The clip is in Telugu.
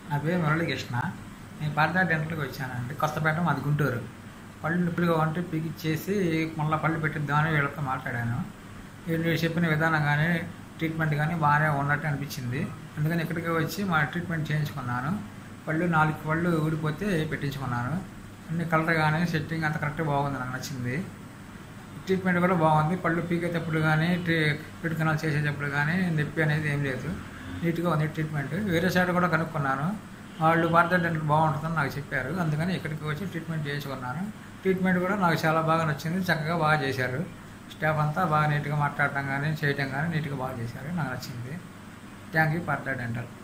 నా పేరు మురళీకృష్ణ నేను పార్థా డెంటల్కి వచ్చానండి కొత్తపేట మాది గుంటూరు పళ్ళు నొప్పులుగా ఉంటే పీకిచ్చేసి మళ్ళీ పళ్ళు పెట్టిద్దామని వీళ్ళతో మాట్లాడాను వీళ్ళు చెప్పిన విధానం కానీ ట్రీట్మెంట్ కానీ బాగానే ఉన్నట్టు అనిపించింది అందుకని ఇక్కడికి వచ్చి మా ట్రీట్మెంట్ చేయించుకున్నాను పళ్ళు నాలుగు పళ్ళు ఊడిపోతే పెట్టించుకున్నాను అన్ని కలర్ కానీ సెట్టింగ్ అంత కరెక్ట్ బాగుంది నాకు నచ్చింది ట్రీట్మెంట్ కూడా బాగుంది పళ్ళు పీకేటప్పుడు కానీ రూట్ కెనాల్ చేసేటప్పుడు కానీ నొప్పి అనేది ఏం లేదు నీట్గా ఉంది ట్రీట్మెంట్ వేరే సైడ్ కూడా కనుక్కున్నాను వాళ్ళు భారత డెంటల్ బాగుంటుందని నాకు చెప్పారు అందుకని ఇక్కడికి వచ్చి ట్రీట్మెంట్ చేయించుకున్నాను ట్రీట్మెంట్ కూడా నాకు చాలా బాగా నచ్చింది చక్కగా బాగా చేశారు స్టాఫ్ అంతా బాగా నీట్గా మాట్లాడటం కానీ చేయటం కానీ నీట్గా బాగా చేశారు నాకు నచ్చింది థ్యాంక్ యూ భారత డెంటల్